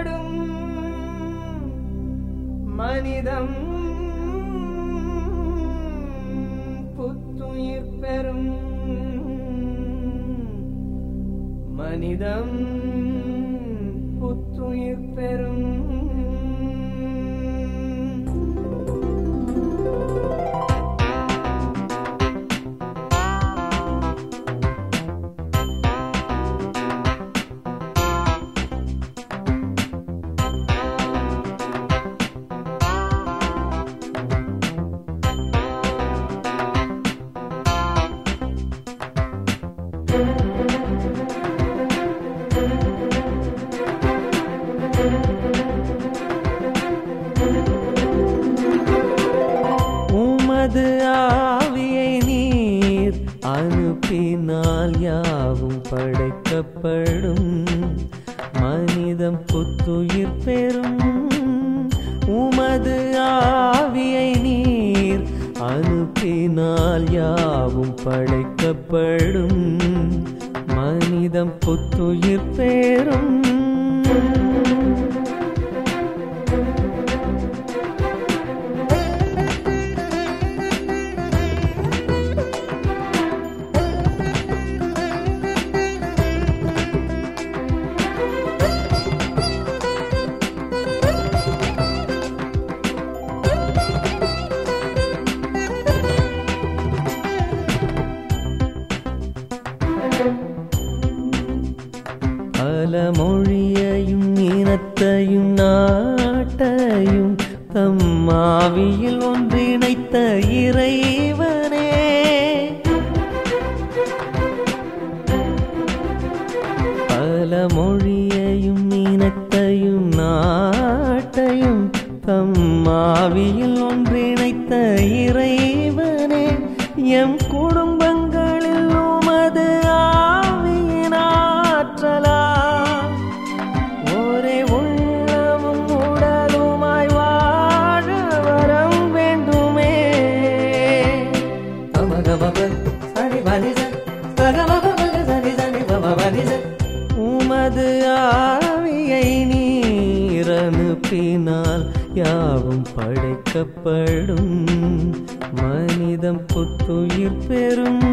படைக்கப்படும் மனிதம் புத்துயிர் பெறும் மனிதம் புத்துயிர் பெறும் உமது ஆவியை நீர் அனுப்பினால் யாவும் படைக்கப்படும் மனிதம் புத்துயிர் பெறும் உமது ஆவியை நீர் அனுப்பினால் யாவும் படைக்கப்படும் மனிதம் புத்துயிர் பெறும் பல மொழியையும் இனத்தையும் நாட்டையும் தம்மாவியில் ஒன்றிணைத்த இறைவனே பல மொழியையும் இனத்தையும் நாட்டையும் தம்மாவியில் ஒன்றிணைத்த இறைவனே எம் குடும்பங்களில் உமது ஆவியின் ஆற்றலா ஒரே உள்ளமும் உடலுமாய் வாழ வரம் வேண்டுமே உமது ஆவியை நீர் அனுப்பினால் யாவும் படைக்கப்படும் மனிதம் புத்துயிர் பெறும்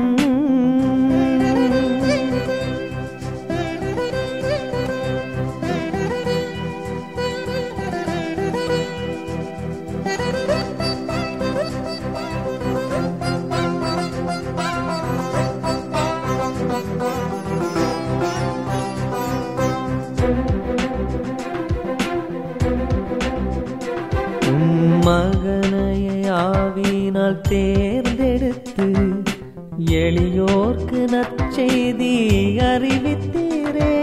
உம் மகனையை ஆவினால் தேர்ந்தெடுத்து எளியோர்க்கு நற்செய்தி அறிவித்தீரே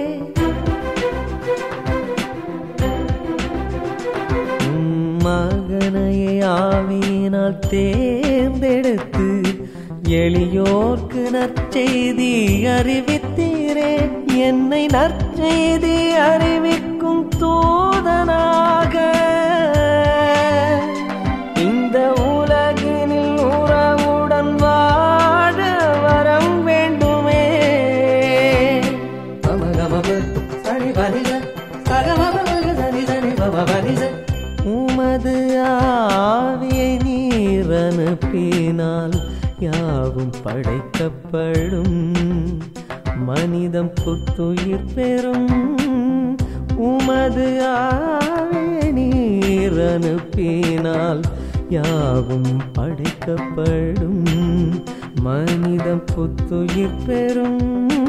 உம் மகனையை ஆவியினால் தேர்ந்தெடுத்து எளியோர்க்கு நற்செய்தி அறிவித்தீரே என்னை நற்செய்தி அறிவிக்கும் தூதனாக இந்த உலகினில் உறவுடன் வாழ வரம் வேண்டுமே உமது ஆவியை நீர் அனுப்பினால் யாவும் படைக்கப்படும் மனிதம் புத்துயிர் பெறும் உமது ஆவியை நீர் அனுப்பினால் யாவும் படைக்கப்படும் மனிதம் புத்துயிர் பெறும்